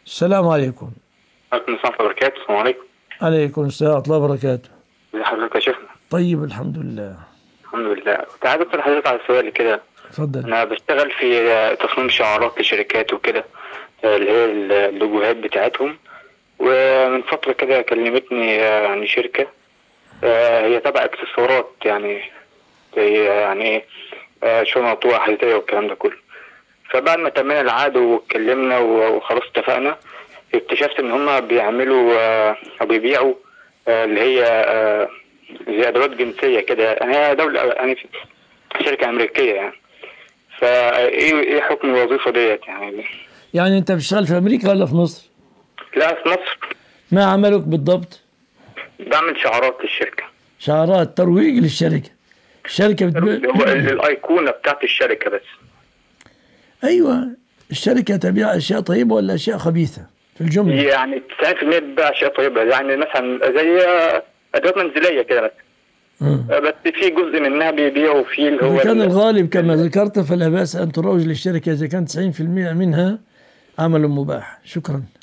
السلام عليكم عليكم السلام ورحمة الله وبركاته السلام عليكم عليكم السلام ورحمة الله وبركاته ازي حضرتك يا شيخنا طيب الحمد لله الحمد لله كنت عايز اسال حضرتك على سؤال كده تفضل انا بشتغل في آه، تصميم شعارات لشركات وكده آه، اللي هي اللوجوهات بتاعتهم ومن فترة كده كلمتني آه، يعني شركة آه، هي تبع اكسسوارات يعني زي يعني ايه آه، شنط وأحذية والكلام ده كله فبعد ما تمينا العقد واتكلمنا و- وخلاص اتفقنا اكتشفت ان هما بيعملوا آه، او بيبيعوا آه، اللي هي آه، زي ادوات جنسية كده يعني هي دولة يعني شركة امريكية يعني فايه ايه حكم الوظيفة ديت يعني يعني أنت بتشتغل في أمريكا ولا في مصر؟ لا في مصر ما عملك بالضبط؟ بعمل شعارات للشركة شعارات ترويج للشركة الشركة هو بتبيع ال- الأيقونة بتاعت الشركة بس أيوة الشركة تبيع أشياء طيبة ولا أشياء خبيثة في الجملة يعني 90% بتبيع أشياء طيبة يعني مثلا زي أدوات منزلية كده مثلا آه. بس في جزء منها بيبيعوا فيه اللي هو إذا كان ال- الغالب كما ذكرت فلا بأس أن تروج للشركة إذا كان 90% منها عمل مباح شكرا